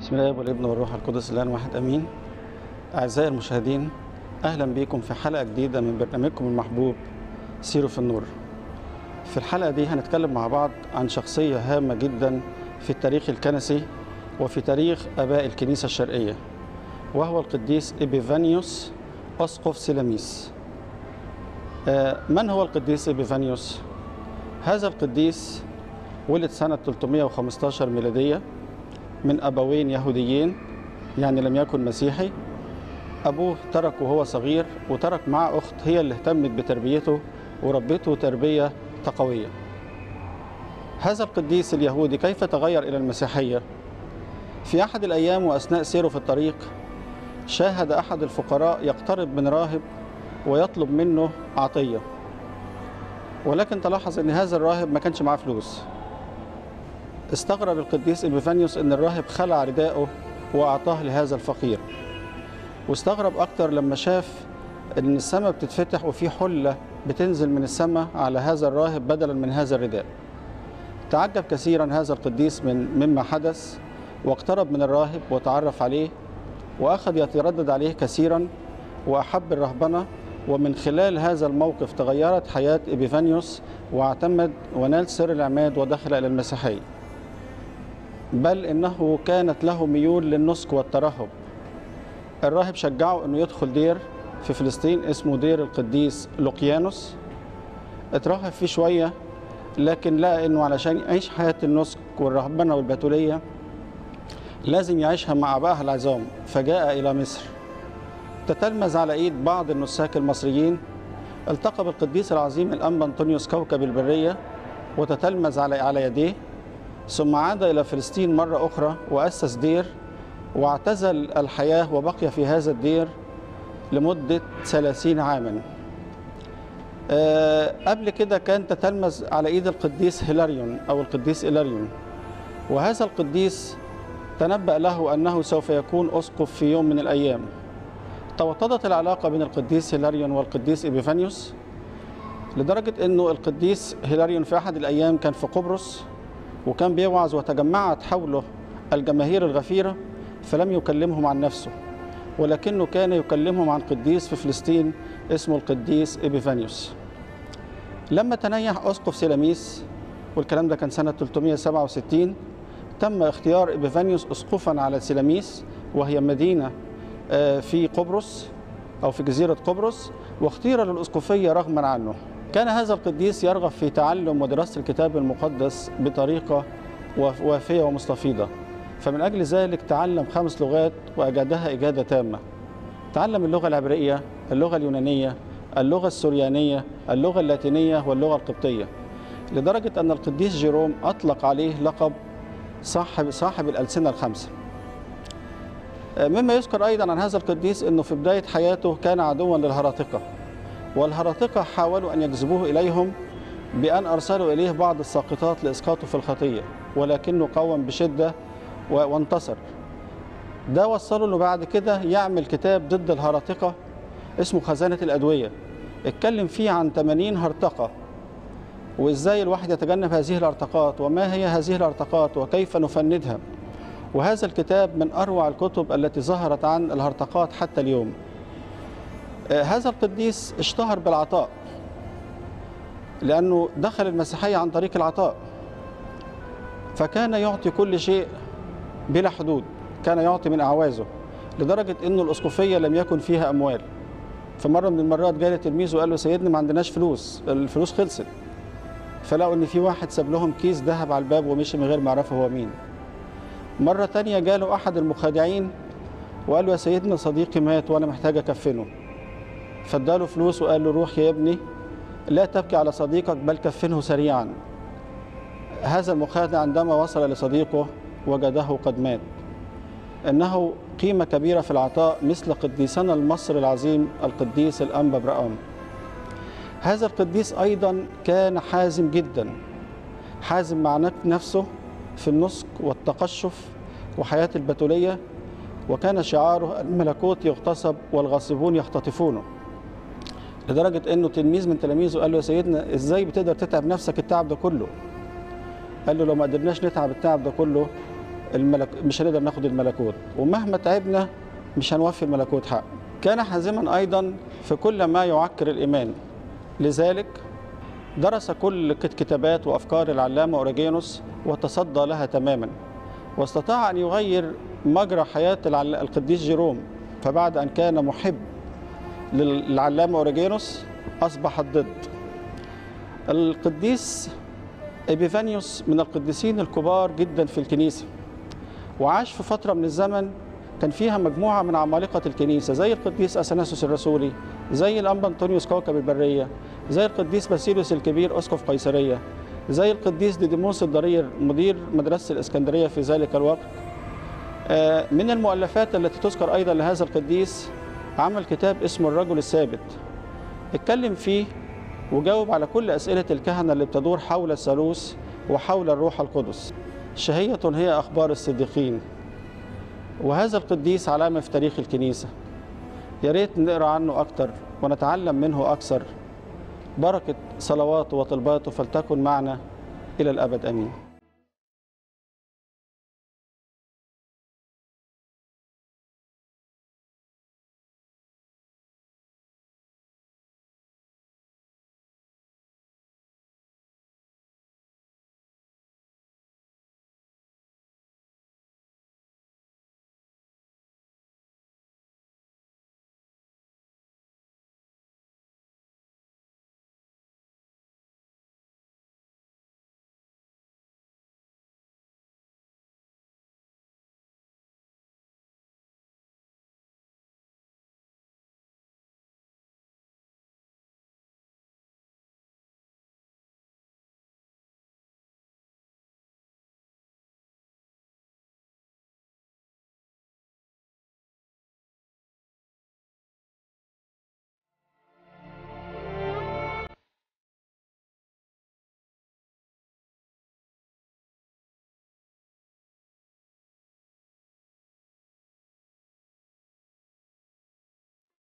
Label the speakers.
Speaker 1: بسم الله والابن والروح القدس الان واحد امين اعزائي المشاهدين اهلا بكم في حلقه جديده من برنامجكم المحبوب سيروا في النور في الحلقه دي هنتكلم مع بعض عن شخصيه هامه جدا في التاريخ الكنسي وفي تاريخ اباء الكنيسه الشرقيه وهو القديس ابيفانيوس اسقف سيلاميس آه، من هو القديس ابيفانيوس هذا القديس ولد سنه 315 ميلاديه من أبوين يهوديين يعني لم يكن مسيحي أبوه ترك وهو صغير وترك معه أخت هي اللي اهتمت بتربيته وربته تربية تقوية هذا القديس اليهودي كيف تغير إلى المسيحية؟ في أحد الأيام وأثناء سيره في الطريق شاهد أحد الفقراء يقترب من راهب ويطلب منه عطية ولكن تلاحظ أن هذا الراهب ما كانش معاه فلوس استغرب القديس إبيفانيوس أن الراهب خلع رداءه وأعطاه لهذا الفقير واستغرب أكتر لما شاف أن السماء بتتفتح وفي حلة بتنزل من السماء على هذا الراهب بدلا من هذا الرداء تعجب كثيرا هذا القديس من مما حدث واقترب من الراهب وتعرف عليه وأخذ يتردد عليه كثيرا وأحب الرهبنة ومن خلال هذا الموقف تغيرت حياة إبيفانيوس واعتمد ونال سر العماد ودخل إلى المسيحية بل انه كانت له ميول للنسك والترهب الراهب شجعه انه يدخل دير في فلسطين اسمه دير القديس لوقيانوس اترهب فيه شويه لكن لقى انه علشان يعيش حياه النسك والرهبنه والبتوليه لازم يعيشها مع ابائها العظام فجاء الى مصر تتلمذ على ايد بعض النساك المصريين التقى بالقديس العظيم الانبا انطونيوس كوكب البريه وتتلمذ على على يديه ثم عاد إلى فلسطين مرة أخرى وأسس دير واعتزل الحياة وبقي في هذا الدير لمدة ثلاثين عاما أه قبل كده كان تتلمذ على إيد القديس هيلاريون أو القديس إيلاريون وهذا القديس تنبأ له أنه سوف يكون أسقف في يوم من الأيام توطدت العلاقة بين القديس هيلاريون والقديس إبيفانيوس لدرجة أنه القديس هيلاريون في أحد الأيام كان في قبرص وكان بيوعظ وتجمعت حوله الجماهير الغفيرة فلم يكلمهم عن نفسه ولكنه كان يكلمهم عن قديس في فلسطين اسمه القديس إبيفانيوس لما تنيح أسقف سيلاميس والكلام ده كان سنة 367 تم اختيار إبيفانيوس أسقفا على سيلاميس وهي مدينة في قبرص أو في جزيرة قبرص واختير للأسقفية رغما عنه كان هذا القديس يرغب في تعلم ودراسة الكتاب المقدس بطريقة وافية ومستفيضة فمن أجل ذلك تعلم خمس لغات وأجادها إجادة تامة تعلم اللغة العبرية اللغة اليونانية اللغة السوريانية اللغة اللاتينية واللغة القبطية لدرجة أن القديس جيروم أطلق عليه لقب صاحب صاحب الألسنة الخمسة مما يذكر أيضا عن هذا القديس أنه في بداية حياته كان عدوا للهراطقة والهراطقة حاولوا أن يجذبوه إليهم بأن أرسلوا إليه بعض الساقطات لإسقاطه في الخطية ولكنه قاوم بشدة وانتصر ده وصله أنه بعد كده يعمل كتاب ضد الهراطقة اسمه خزانة الأدوية اتكلم فيه عن 80 هرطقة وإزاي الواحد يتجنب هذه الهرطقات وما هي هذه الهرطقات وكيف نفندها وهذا الكتاب من أروع الكتب التي ظهرت عن الهرطقات حتى اليوم هذا القديس اشتهر بالعطاء لأنه دخل المسيحية عن طريق العطاء فكان يعطي كل شيء بلا حدود كان يعطي من أعوازه لدرجة أنه الأسقفية لم يكن فيها أموال فمرة من المرات جاء تلميذه وقال له سيدنا ما عندناش فلوس الفلوس خلصت فلقوا ان في واحد ساب لهم كيس ذهب على الباب ومشي من غير ما يعرفوا هو مين مرة تانية جاله أحد المخادعين وقال له يا سيدنا صديقي مات وأنا محتاج أكفنه فاداله فلوس وقال له روح يا ابني لا تبكي على صديقك بل كفنه سريعا هذا المخادع عندما وصل لصديقه وجده قد مات انه قيمه كبيره في العطاء مثل قديسنا المصري العظيم القديس الانبا برقام هذا القديس ايضا كان حازم جدا حازم مع نفسه في النسك والتقشف وحياه البتوليه وكان شعاره الملكوت يغتصب والغاصبون يختطفونه لدرجة انه تلميذ من تلاميذه قال له يا سيدنا ازاي بتقدر تتعب نفسك التعب ده كله قال له لو ما قدرناش نتعب التعب ده كله الملك مش هنقدر ناخد الملكوت ومهما تعبنا مش هنوفي الملكوت حق كان حازما ايضا في كل ما يعكر الايمان لذلك درس كل كتابات وافكار العلامه اوريجينوس وتصدى لها تماما واستطاع ان يغير مجرى حياه العل- القديس جيروم فبعد ان كان محب للعلامه اوريجينوس اصبح ضد القديس إبيفانيوس من القديسين الكبار جدا في الكنيسة وعاش في فترة من الزمن كان فيها مجموعة من عمالقة الكنيسة زي القديس أثناسوس الرسولي زي الأنبا أنطونيوس كوكب البرية زي القديس باسيليوس الكبير أسقف قيصرية زي القديس ديديموس الضرير مدير مدرسة الإسكندرية في ذلك الوقت آه، من المؤلفات التي تذكر أيضا لهذا القديس عمل كتاب اسمه الرجل الثابت اتكلم فيه وجاوب على كل أسئلة الكهنة اللي بتدور حول الثالوث وحول الروح القدس شهية هي أخبار الصديقين وهذا القديس علامة في تاريخ الكنيسة يا ريت نقرأ عنه أكتر ونتعلم منه أكثر بركة صلواته وطلباته فلتكن معنا إلى الأبد آمين